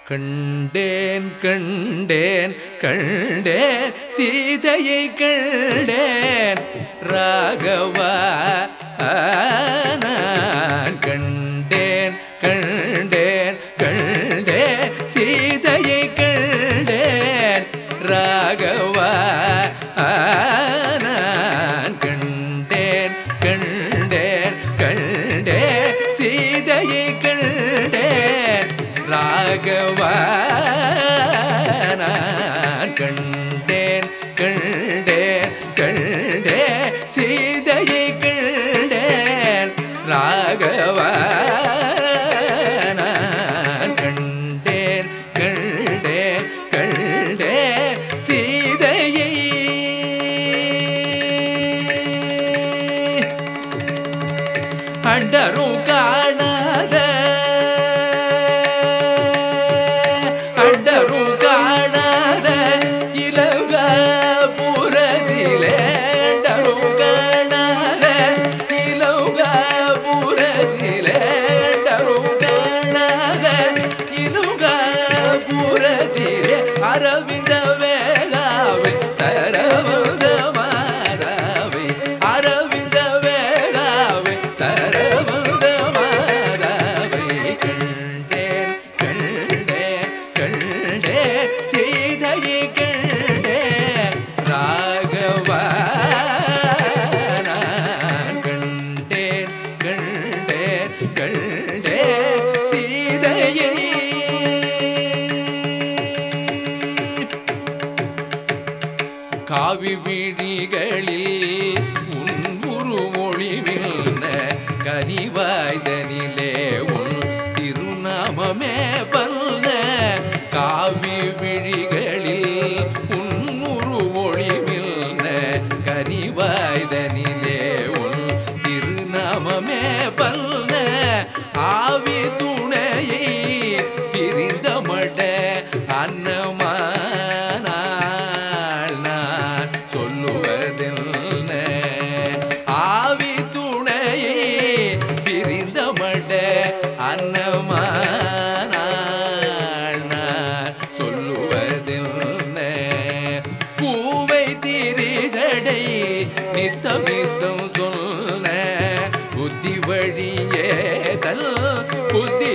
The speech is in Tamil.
கண்டேன் கண்டேன் கண்டேன் சீதையை கண்டேன் ராகவா நான் கண்டேன் கண்டேன் கண்டேன் சீதையை கண்டேன் ராகவா நான் கண்டேன் கண்டேன் கண்டேன் சீதையை கண்டேன் ராகவா நான் கண்டேன் கண்டேன் கண்டேன் சீதையை கண்டேன் ராகவா நான் கண்டேன் கண்டேன் கண்டேன் சீதையை அண்டரும் காணாத அண்டரும் காணாத இலங்க புறதிலே அண்டரும் காணாத இலங்க புறதிலே அண்டரும் காணாத இலங்க புறதிலே அரவிந்த வேகாவை தரவந்த மாதாவை அரவிந்த வேகாவை தரவந்த மாதாவை கண்டேன் கண்டேன் கண்டேன் சீதையை கண்டேன் ராகவா நான் கண்டேன் கண்டேன் கண்டேன் சீதையை காவி விழிகளில் உன் உருமொழிவில்ன கனிவாய்தனிலே உன் திருநாமமே பல்ல காவி விழிகளில் உன் உருவொழிவில்ன கனிவாய்தனிலே உன் திருநாமமே பல்ல ஆவி துணையை பிரிந்த மட அன்னமானால் நான் சொல்லுவதென்ன ஆவி துணையை பிரிந்த மட அன்னமானால் நான் சொல்லுவதென்ன பூவை திரிசடை நித்தமித்தம் சொன்ன புத்தி வழியே தல் புத்தி